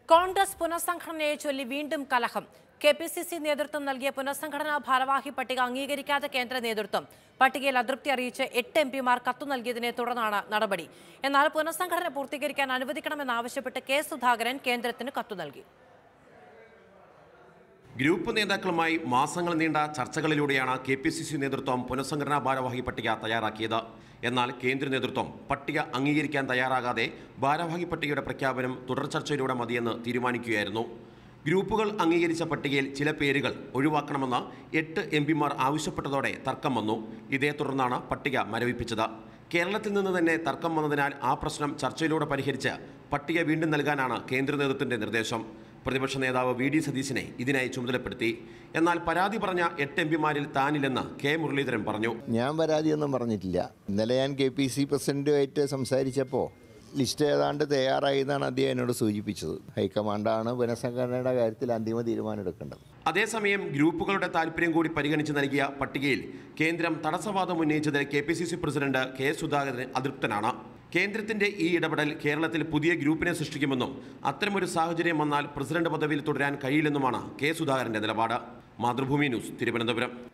കോൺഗ്രസ് പുനഃസംഘടനയെ ചൊല്ലി വീണ്ടും കലഹം കെ പി സി സി നേതൃത്വം നൽകിയ പുനഃസംഘടനാ ഭാരവാഹി പട്ടിക അംഗീകരിക്കാത്ത കേന്ദ്ര നേതൃത്വം പട്ടികയിൽ അതൃപ്തി അറിയിച്ച് എട്ട് എം പിമാർ കത്തു നൽകിയതിനെ തുടർന്നാണ് നടപടി എന്നാൽ പുനഃസംഘടന പൂർത്തീകരിക്കാൻ അനുവദിക്കണമെന്നാവശ്യപ്പെട്ട് കെ സുധാകരൻ കേന്ദ്രത്തിന് കത്തു നൽകി ഗ്രൂപ്പ് നേതാക്കളുമായി മാസങ്ങൾ നീണ്ട ചർച്ചകളിലൂടെയാണ് കെ പി സി സി നേതൃത്വം പുനഃസംഘടനാ ഭാരവാഹി പട്ടിക തയ്യാറാക്കിയത് എന്നാൽ കേന്ദ്ര നേതൃത്വം പട്ടിക അംഗീകരിക്കാൻ തയ്യാറാകാതെ ഭാരവാഹി പട്ടികയുടെ പ്രഖ്യാപനം തുടർ ചർച്ചയിലൂടെ മതിയെന്ന് തീരുമാനിക്കുകയായിരുന്നു ഗ്രൂപ്പുകൾ അംഗീകരിച്ച പട്ടികയിൽ ചില പേരുകൾ ഒഴിവാക്കണമെന്ന് എട്ട് എം പിമാർ ആവശ്യപ്പെട്ടതോടെ തർക്കം വന്നു ഇതേ തുടർന്നാണ് പട്ടിക മരവിപ്പിച്ചത് കേരളത്തിൽ നിന്ന് തന്നെ തർക്കം വന്നതിനാൽ ആ പ്രശ്നം ചർച്ചയിലൂടെ പരിഹരിച്ച് പട്ടിക വീണ്ടും നൽകാനാണ് കേന്ദ്ര നേതൃത്വത്തിന്റെ നിർദ്ദേശം പ്രതിപക്ഷ നേതാവ് വി ഡി സതീശനെ ഇതിനായി ചുമതലപ്പെടുത്തി എന്നാൽ പരാതി പറഞ്ഞ എട്ട് എം പിമാരിൽ താനില്ലെന്ന് കെ മുരളീധരൻ പറഞ്ഞു ഞാൻ പരാതിയൊന്നും പറഞ്ഞിട്ടില്ല ഇന്നലെ ഞാൻ കെ പി സി പ്രസിഡന്റുമായിട്ട് സംസാരിച്ചപ്പോൾ ലിസ്റ്റ് ഏതാണ്ട് തയ്യാറായി എന്നാണ് അദ്ദേഹം എന്നോട് സൂചിപ്പിച്ചത് ഹൈക്കമാൻഡാണ് പുനഃസംഘടനയുടെ കാര്യത്തിൽ അന്തിമ തീരുമാനം എടുക്കേണ്ടത് അതേസമയം ഗ്രൂപ്പുകളുടെ താല്പര്യം കൂടി പരിഗണിച്ച് നൽകിയ പട്ടികയിൽ കേന്ദ്രം തടസ്സവാദം ഉന്നയിച്ചതിൽ K P C C president K Sudhakaran അതൃപ്തനാണ് കേന്ദ്രത്തിന്റെ ഈ ഇടപെടൽ കേരളത്തിൽ പുതിയ ഗ്രൂപ്പിനെ സൃഷ്ടിക്കുമെന്നും അത്തരമൊരു സാഹചര്യം വന്നാൽ പ്രസിഡന്റ് പദവിയിൽ തുടരാൻ കഴിയില്ലെന്നുമാണ് കെ സുധാകരന്റെ നിലപാട് മാതൃഭൂമി ന്യൂസ് തിരുവനന്തപുരം